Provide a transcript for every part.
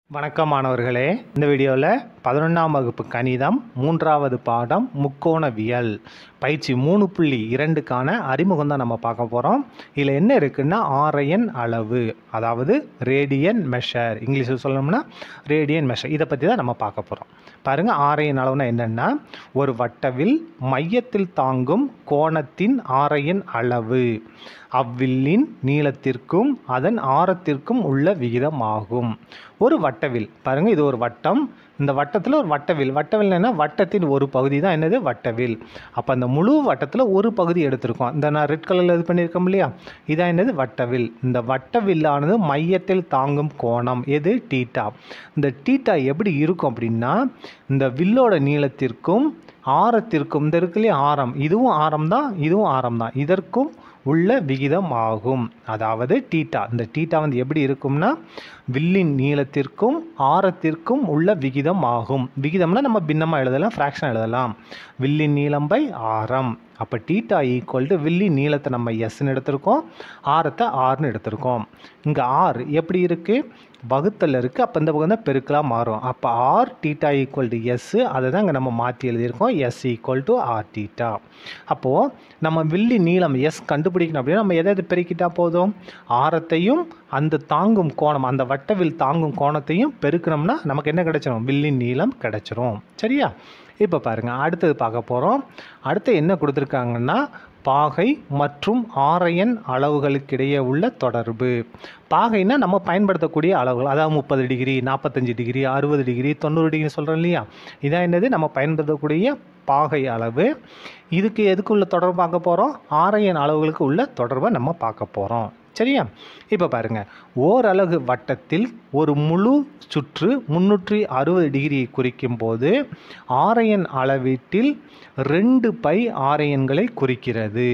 வணக்கம் மாணவர்களே இந்த வீடியோவில் பதினொன்றாம் வகுப்பு கணிதம் மூன்றாவது பாடம் முக்கோணவியல் பயிற்சி மூணு புள்ளி இரண்டுக்கான அறிமுகம் தான் நம்ம பார்க்க போகிறோம் இதில் என்ன இருக்குன்னா ஆரையன் அளவு அதாவது ரேடியன் மெஷர் இங்கிலீஷில் சொல்லணும்னா ரேடியன் மெஷர் இதை பற்றி தான் நம்ம பார்க்க போகிறோம் பாருங்கள் ஆரையன் அளவுனா என்னென்னா ஒரு வட்டவில் மையத்தில் தாங்கும் கோணத்தின் ஆரையன் அளவு அவ்வில்லின் நீளத்திற்கும் அதன் ஆரத்திற்கும் உள்ள விகிதம் ஆகும் ஒரு வட்டவில் பாருங்க இது ஒரு வட்டம் இந்த வட்டத்தில் ஒரு வட்டவில் வட்டவில் என்ன வட்டத்தின் ஒரு பகுதி தான் என்னது வட்டவில் அப்போ அந்த முழு வட்டத்தில் ஒரு பகுதி எடுத்திருக்கோம் இந்த நான் ரெட் கலரில் இது பண்ணியிருக்கோம் இல்லையா இதான் என்னது வட்டவில் இந்த வட்டவில்லானது மையத்தில் தாங்கும் கோணம் எது டீட்டா இந்த டீட்டா எப்படி இருக்கும் அப்படின்னா இந்த வில்லோட நீளத்திற்கும் ஆரத்திற்கும் இந்த இருக்கு இல்லையா ஆரம் இதுவும் ஆரம் தான் இதுவும் ஆரம் தான் இதற்கும் உள்ள விகிதம் ஆகும் அதாவது டீட்டா இந்த டீட்டா வந்து எப்படி இருக்கும்னா வில்லின் நீளத்திற்கும் ஆரத்திற்கும் உள்ள விகிதம் ஆகும் விகிதம்னா நம்ம பின்னமாக எழுதலாம் ஃப்ராக்ஷன் எழுதலாம் வில்லின் நீளம் பை ஆரம் அப்போ டீட்டா ஈக்குவல் டு வில்லின் நீளத்தை நம்ம எஸ்ன்னு எடுத்திருக்கோம் ஆரத்தை ஆர்னு எடுத்திருக்கோம் இங்கே ஆர் எப்படி இருக்குது வகுத்தல் இருக்குது அப்போ இந்த பக்கம் தான் பெருக்கலாக மாறும் அப்போ R theta equal to S அதை தான் இங்கே நம்ம மாற்றி எழுதியிருக்கோம் S equal to R theta அப்போது நம்ம வில்லி நீளம் எஸ் கண்டுபிடிக்கணும் அப்படின்னா நம்ம எதை எதை பெருக்கிட்டா போதும் ஆரத்தையும் அந்த தாங்கும் கோணம் அந்த வட்டவில் தாங்கும் கோணத்தையும் பெருக்கணும்னா நமக்கு என்ன கிடைச்சிரும் வில்லின் நீளம் கிடைச்சிரும் சரியா இப்போ பாருங்கள் அடுத்தது பார்க்க போகிறோம் அடுத்து என்ன கொடுத்துருக்காங்கன்னா பாகை மற்றும் ஆரையன் அளவுகளுக்கிடையே உள்ள தொடர்பு பாகைனா நம்ம பயன்படுத்தக்கூடிய அளவுகள் அதாவது முப்பது டிகிரி நாற்பத்தஞ்சு டிகிரி அறுபது டிகிரி தொண்ணூறு டிகிரி சொல்கிறோம் இல்லையா இதான் என்னது நம்ம பயன்படுத்தக்கூடிய பாகை அளவு இதுக்கு எதுக்கு உள்ள தொடர்பு பார்க்க போகிறோம் ஆரையன் அளவுகளுக்கு உள்ள தொடர்பை நம்ம பார்க்க போகிறோம் சரியா இப்போ பாருங்கள் ஓரலகு வட்டத்தில் ஒரு முழு சுற்று முன்னூற்றி அறுபது டிகிரியை குறிக்கும் போது ஆரையன் அளவீட்டில் ரெண்டு பை ஆரையன்களை குறிக்கிறது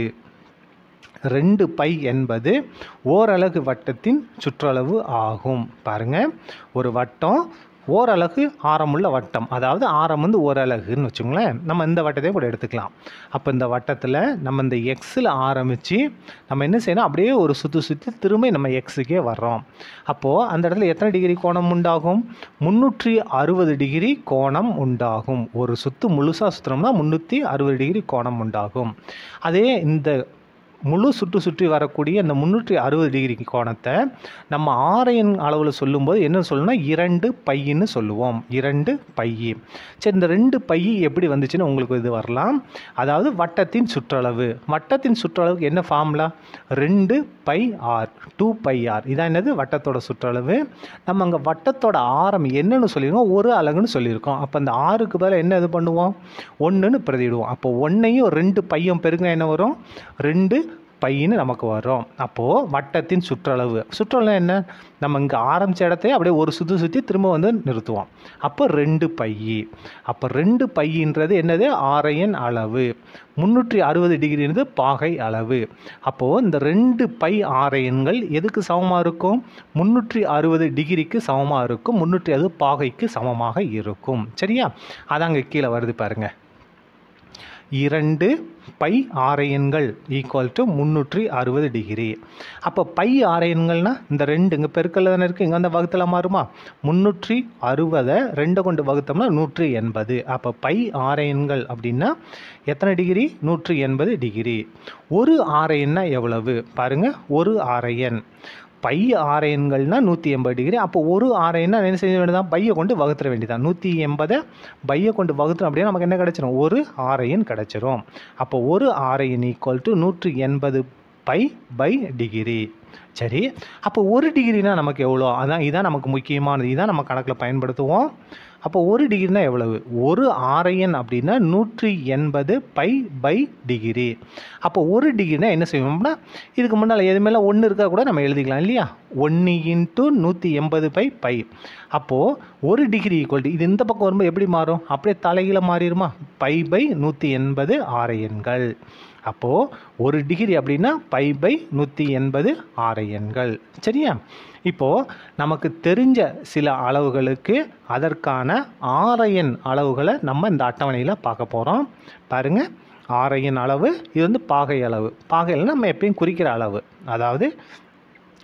ரெண்டு பை என்பது ஓரலகு வட்டத்தின் சுற்றளவு ஆகும் பாருங்கள் ஒரு வட்டம் ஓரலகு ஆரமுள்ள வட்டம் அதாவது ஆரம் வந்து ஓரலகுன்னு வச்சுங்களேன் நம்ம இந்த வட்டத்தையும் கூட எடுத்துக்கலாம் அப்போ இந்த வட்டத்தில் நம்ம இந்த எக்ஸில் ஆரம்பித்து நம்ம என்ன செய்யணும் அப்படியே ஒரு சுற்றி சுற்றி திரும்ப நம்ம எக்ஸுக்கே வர்றோம் அப்போது அந்த இடத்துல எத்தனை டிகிரி கோணம் உண்டாகும் முந்நூற்றி அறுபது டிகிரி கோணம் உண்டாகும் ஒரு சுற்று முழுசாக சுற்றுறோம்னா முந்நூற்றி அறுபது டிகிரி கோணம் உண்டாகும் அதே இந்த முழு சுற்று சுற்றி வரக்கூடிய இந்த முந்நூற்றி அறுபது டிகிரி கோணத்தை நம்ம ஆரையன் அளவில் சொல்லும்போது என்ன சொல்லணும்னா இரண்டு பையின்னு சொல்லுவோம் இரண்டு பையி சரி இந்த ரெண்டு பை எப்படி வந்துச்சுன்னு உங்களுக்கு இது வரலாம் அதாவது வட்டத்தின் சுற்றளவு வட்டத்தின் சுற்றளவுக்கு என்ன ஃபார்முலா ரெண்டு pi R two pi R இதான் என்னது வட்டத்தோட சுற்றளவு நம்ம அங்கே வட்டத்தோட ஆரம் என்னன்னு சொல்லியிருக்கோம் ஒரு அலகுன்னு சொல்லியிருக்கோம் அப்போ அந்த ஆறுக்கு பதிலாக என்ன இது பண்ணுவோம் ஒன்றுன்னு பிரதிடுவோம் அப்போ ஒன்றையும் ரெண்டு பையும் பெருங்க என்ன வரும் ரெண்டு பையன்னு நமக்கு வரும் அப்போது வட்டத்தின் சுற்றளவு சுற்றளவு என்ன நம்ம இங்கே ஆரம்பித்த இடத்தையே அப்படியே ஒரு சுற்றி சுற்றி திரும்ப வந்து நிறுத்துவோம் அப்போ ரெண்டு பை அப்போ ரெண்டு பையின்றது என்னது ஆரையன் அளவு முந்நூற்றி அறுபது டிகிரின்றது பாகை அளவு அப்போது இந்த ரெண்டு பை ஆரையன்கள் எதுக்கு சமமாக இருக்கும் முந்நூற்றி அறுபது டிகிரிக்கு சமமாக இருக்கும் முந்நூற்றி அறுபது பாகைக்கு சமமாக இருக்கும் சரியா அதாங்க கீழே வருது பாருங்கள் இரண்டு பை ஆரையன்கள் ஈக்குவல் டு முந்நூற்றி அறுபது டிகிரி அப்போ பை ஆரையன்கள்னால் இந்த ரெண்டு இங்கே பெருக்கல் தானே இருக்குது இங்கே வந்து வகுத்தில் மாறுமா முந்நூற்றி அறுபதை ரெண்டை கொண்டு வகுத்தோம்னா நூற்றி எண்பது அப்போ பை ஆரையன்கள் அப்படின்னா எத்தனை டிகிரி நூற்றி எண்பது டிகிரி ஒரு ஆரையன்னா எவ்வளவு பாருங்கள் ஒரு ஆரையன் பை ஆரையன்கள்னால் நூற்றி எண்பது டிகிரி அப்போ ஒரு ஆரையன்னா என்ன செய்ய வேண்டியதான் பையை கொண்டு வகுத்துற வேண்டியதான் நூற்றி எண்பதை பையை கொண்டு வகுத்துறோம் அப்படின்னா நமக்கு என்ன கிடச்சிரும் ஒரு ஆரையன் கிடச்சிரும் அப்போ ஒரு ஆரையன் ஈக்குவல் டு நூற்றி எண்பது பை பை டிகிரி சரி அப்போ ஒரு டிகிரினா நமக்கு எவ்வளோ அதான் இதான் நமக்கு முக்கியமானது இதான் நம்ம கணக்கில் பயன்படுத்துவோம் அப்போ ஒரு டிகிரினா எவ்வளவு ஒரு ஆரையன் அப்படின்னா நூற்றி எண்பது பை பை டிகிரி அப்போ ஒரு டிகிரினா என்ன செய்வோம்னா இதுக்கு முன்னால் எதுமேல ஒன்று இருக்கா கூட நம்ம எழுதிக்கலாம் இல்லையா ஒன்று இன்ட்டு நூற்றி எண்பது பை பை அப்போது ஒரு டிகிரி ஈக்குவல் டு இது இந்த பக்கம் வரும்போது எப்படி மாறும் அப்படியே தலைகீழ மாறிடுமா பை பை நூற்றி எண்பது ஆரையன்கள் அப்போது ஒரு டிகிரி அப்படின்னா பை பை நூற்றி எண்பது ஆரையன்கள் சரியா இப்போது நமக்கு தெரிஞ்ச சில அளவுகளுக்கு அதற்கான ஆரையன் அளவுகளை நம்ம இந்த அட்டவணையில் பார்க்க போகிறோம் பாருங்கள் ஆரையன் அளவு இது வந்து பாகை அளவு பாகையில் நம்ம எப்பயும் குறிக்கிற அளவு அதாவது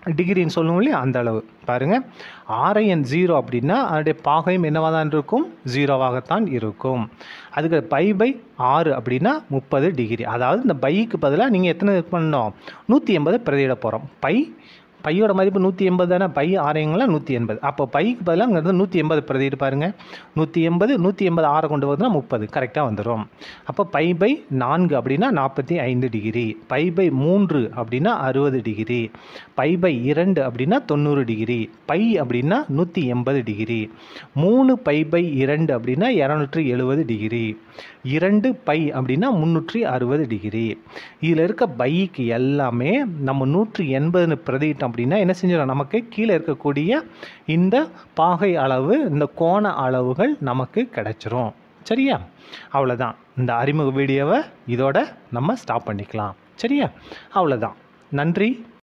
டிகிரின்னு சொல்லுவோம் இல்லையா அந்த அளவு பாருங்கள் ஆர்ஐஎன் ஜீரோ அப்படின்னா அதனுடைய பாகையும் என்னவாக தான் இருக்கும் ஜீரோவாகத்தான் இருக்கும் அதுக்கு பை பை ஆறு அப்படின்னா முப்பது டிகிரி அதாவது இந்த பைக்கு பதிலாக நீங்கள் எத்தனை இது பண்ணணும் நூற்றி எண்பது பிரதியிட போகிறோம் பை பையோட மதிப்பு நூற்றி எண்பது தானே பை ஆரையங்களாம் நூற்றி எண்பது அப்போ பைக்கு பதிலாக அங்கே இருந்து நூற்றி எண்பது பிரதியிட்டு பாருங்கள் நூற்றி எண்பது நூற்றி எண்பது ஆறை கொண்டு போகுதுன்னா முப்பது கரெக்டாக வந்துடும் அப்போ பை பை நான்கு அப்படின்னா நாற்பத்தி ஐந்து டிகிரி பை பை மூன்று அப்படின்னா அறுபது டிகிரி பை பை இரண்டு அப்படின்னா தொண்ணூறு டிகிரி பை அப்படின்னா நூற்றி எண்பது டிகிரி மூணு பை பை இரண்டு அப்படின்னா இரநூற்றி எழுபது டிகிரி இரண்டு பை அப்படின்னா முந்நூற்றி அறுபது டிகிரி இதில் இருக்க பைக்கு எல்லாமே நம்ம நூற்றி எண்பதுன்னு பிரதியிட்டோம் அப்படின்னா என்ன செஞ்சிடும் நமக்கு கீழே இருக்கக்கூடிய இந்த பாகை அளவு இந்த கோண அளவுகள் நமக்கு கிடைச்சிரும் சரியா அவ்வளோதான் இந்த அறிமுக வீடியோவை இதோட நம்ம ஸ்டாப் பண்ணிக்கலாம் சரியா அவ்வளோதான் நன்றி